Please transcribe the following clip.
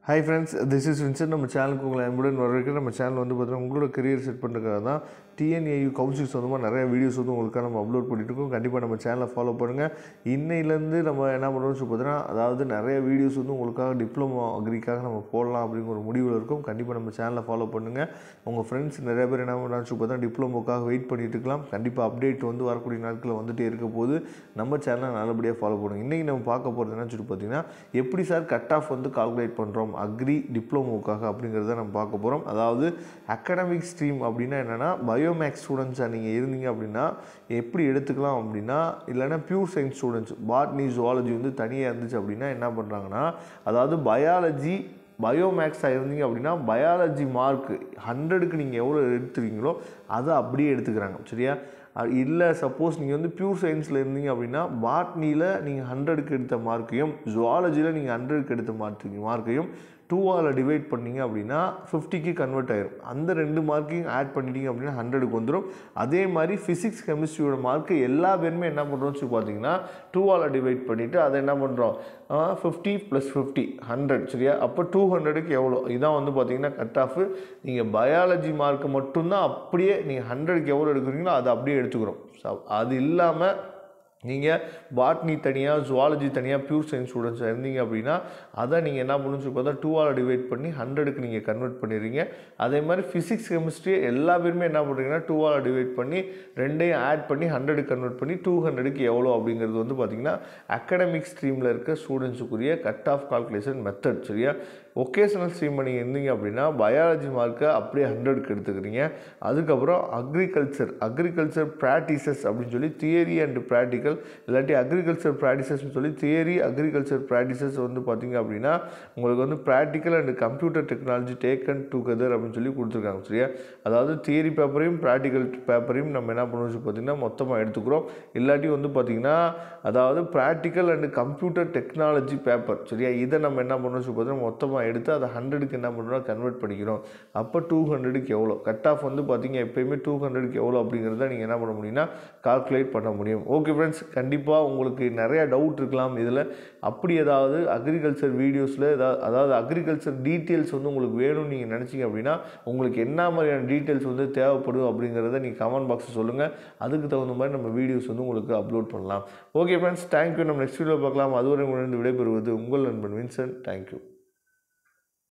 hi friends this is Vincent நம்ம சேனலுக்கு உங்களை அன்புடன் வரவேற்க நம்ம சேனல் வந்து பார்த்தீங்கன்னா உங்களோட கரியர் செட் பண்ணுறதுக்காக தான் டிஎன்ஏயு கவுன்சில் சொந்தமாக நிறைய வீடியோஸ் வந்து உங்களுக்காக நம்ம அப்லோட் பண்ணிட்டு இருக்கோம் கண்டிப்பாக நம்ம சேனலை ஃபாலோ பண்ணுங்கள் இன்னையிலேருந்து நம்ம என்ன பண்ணுறோம்னு சொல்லி பார்த்தீங்கன்னா அதாவது நிறைய வீடியோஸ் வந்து உங்களுக்காக டிப்ளமோ அக்ரிக்காக நம்ம போடலாம் அப்படிங்கிற ஒரு முடிவில் இருக்கும் கண்டிப்பாக நம்ம சேனலை ஃபாலோ பண்ணுங்கள் உங்கள் ஃப்ரெண்ட்ஸ் நிறைய பேர் என்ன பண்ணுறான்னு சொல்லி பார்த்தா டிப்ளமோக்காக வெயிட் பண்ணிட்டு இருக்கலாம் கண்டிப்பாக அப்டேட் வந்து வரக்கூடிய நாட்களில் வந்துட்டே இருக்க போது நம்ம சேனலை நல்லபடியாக ஃபாலோ பண்ணுங்க இன்றைக்கி நம்ம பார்க்க போகிறது என்னன்னு சொல்லி பார்த்தீங்கன்னா எப்படி சார் கட் ஆஃப் வந்து கால்குலேட் பண்ணுறோம் அக்ரி டிப்ளமோக்காக அப்படிங்கிறத நம்ம பார்க்க போகிறோம் அதாவது அகாடமிக் ஸ்ட்ரீம் அப்படின்னா என்னென்னா பயோமேக்ஸ் ஸ்டூடெண்ட்ஸாக நீங்கள் இருந்தீங்க அப்படின்னா எப்படி எடுத்துக்கலாம் அப்படின்னா இல்லைன்னா pure science students botany zoology வந்து தனியாக இருந்துச்சு அப்படின்னா என்ன பண்ணுறாங்கன்னா அதாவது பயாலஜி பயோமேக்ஸாக இருந்தீங்க அப்படின்னா பயாலஜி மார்க் ஹண்ட்ரடுக்கு நீங்கள் எவ்வளோ எடுத்துருக்கீங்களோ அதை அப்படியே எடுத்துக்கிறாங்க சரியா இல்லை சப்போஸ் நீங்கள் வந்து பியூர் சயின்ஸில் இருந்தீங்க அப்படின்னா பாட்னியில் நீங்கள் ஹண்ட்ரடுக்கு எடுத்த மார்க்கையும் ஜுவாலஜியில் நீங்கள் ஹண்ட்ரடுக்கு எடுத்த மார்க் மார்க்கையும் டூவால் டிவைட் பண்ணீங்க அப்படின்னா ஃபிஃப்டிக்கு கன்வெர்ட் ஆயிரும் அந்த ரெண்டு மார்க்கையும் ஆட் பண்ணிட்டீங்க அப்படின்னா ஹண்ட்ரடுக்கு வந்துடும் அதே மாதிரி ஃபிசிக்ஸ் கெமிஸ்ட்ரியோட மார்க்கு எல்லா பேருமே என்ன பண்ணுறோம்னு சொல்லி பார்த்தீங்கன்னா டூவால் டிவைட் பண்ணிவிட்டு அதை என்ன பண்ணுறோம் ஃபிஃப்டி ப்ளஸ் ஃபிஃப்டி ஹண்ட்ரட் சரியா அப்போ டூ ஹண்ட்ரடுக்கு எவ்வளோ இதான் வந்து பார்த்தீங்கன்னா கட் ஆஃப் நீங்கள் பயாலஜி மார்க்கு மட்டும்தான் அப்படியே நீங்கள் ஹண்ட்ரடுக்கு எவ்வளோ எடுக்கிறீங்களோ அதை அப்படியே எடுத்துக்கிறோம் ஸோ அது இல்லாமல் நீங்கள் பாட்னி தனியாக ஜுவாலஜி தனியாக பியூர் சயின்ஸ் ஸ்டூடெண்ட்ஸாக இருந்தீங்க அப்படின்னா அதை நீங்கள் என்ன பண்ணணும்னு சொல்லி பார்த்தா டூவால் டிவைட் பண்ணி ஹண்ட்ரடுக்கு நீங்கள் கன்வெர்ட் பண்ணிடுறீங்க அதே மாதிரி ஃபிசிக்ஸ் கெமிஸ்ட்ரி எல்லா பேருமே என்ன பண்ணுறீங்கன்னா டூவால் டிவைட் பண்ணி ரெண்டையும் ஆட் பண்ணி ஹண்ட்ரடுக்கு கன்வெர்ட் பண்ணி டூ ஹண்ட்ரடுக்கு எவ்வளோ அப்படிங்கிறது வந்து பார்த்திங்கன்னா அகடமிக் ஸ்ட்ரீமில் இருக்க ஸ்டூடெண்ட்ஸுக்குரிய கட் ஆஃப் கால்குலேஷன் மெத்தட் சரியா ஒகேஷனல் ஸ்ட்ரீம் நீங்கள் இருந்தீங்க அப்படின்னா பயாலஜி மார்க்கை அப்படியே ஹண்ட்ரடுக்கு எடுத்துக்கிறீங்க அதுக்கப்புறம் அக்ரிகல்ச்சர் அக்ரிகல்ச்சர் ப்ராக்டிசஸ் அப்படின்னு சொல்லி தியரி அண்ட் ப்ராக்டிக்கல் இல்லாட்டி அக்ரிகல்ச்சர் ப்ராக்டிசஸ்னு சொல்லி தியரி அக்ரிகல்ச்சர் ப்ராக்டிசஸ் வந்து பார்த்தீங்க அப்படின்னா உங்களுக்கு வந்து practical and computer technology taken together அப்படின்னு சொல்லி கொடுத்துருக்காங்க சரியா அதாவது தியரி பேப்பரையும் ப்ராக்டிக்கல் பேப்பரையும் நம்ம என்ன பண்ணுவோம் பார்த்தீங்கன்னா மொத்தமாக எடுத்துக்கிறோம் இல்லாட்டி வந்து பார்த்திங்கன்னா அதாவது practical and computer technology paper சரியா இதை நம்ம என்ன பண்ணுவோம் பார்த்தீங்கன்னா மொத்தமாக எடுத்து அதை ஹண்ட்ரடுக்கு என்ன பண்ணுறோம் கன்வெர்ட் பண்ணிக்கிறோம் அப்போ டூ ஹண்ட்ரடுக்கு எவ்வளோ கட் ஆஃப் வந்து பார்த்தீங்க எப்பயுமே டூ ஹண்ட்ரடுக்கு எவ்வளோ அப்படிங்கிறத நீங்கள் என்ன பண்ண முடியும்னா கால்குலேட் பண்ண முடியும் ஓகே ஃப்ரெண்ட்ஸ் கண்டிப்பாக உங்களுக்கு நிறையா டவுட் இருக்கலாம் இதில் அப்படி ஏதாவது அக்ரிகல்ச்சர் வீடியோஸில் ஏதாவது அதாவது அக்ரிகல்ச்சர் டீட்டெயில்ஸ் வந்து உங்களுக்கு வேணும்னு நீங்கள் நினச்சிங்க அப்படின்னா உங்களுக்கு என்ன மாதிரியான டீட்டெயில்ஸ் வந்து தேவைப்படும் அப்படிங்கிறத நீங்கள் கமெண்ட் பாக்ஸில் சொல்லுங்கள் அதுக்கு தகுந்த மாதிரி நம்ம வீடியோஸ் வந்து உங்களுக்கு அப்லோட் பண்ணலாம் ஓகே ஃப்ரெண்ட்ஸ் தேங்க்யூ நம்ம நெக்ஸ்ட் வீடியோ பார்க்கலாம் அதுவரை உங்களிருந்து விடைபெறுவது உங்கள் நண்பன் வின்சென்ட் தேங்க்யூ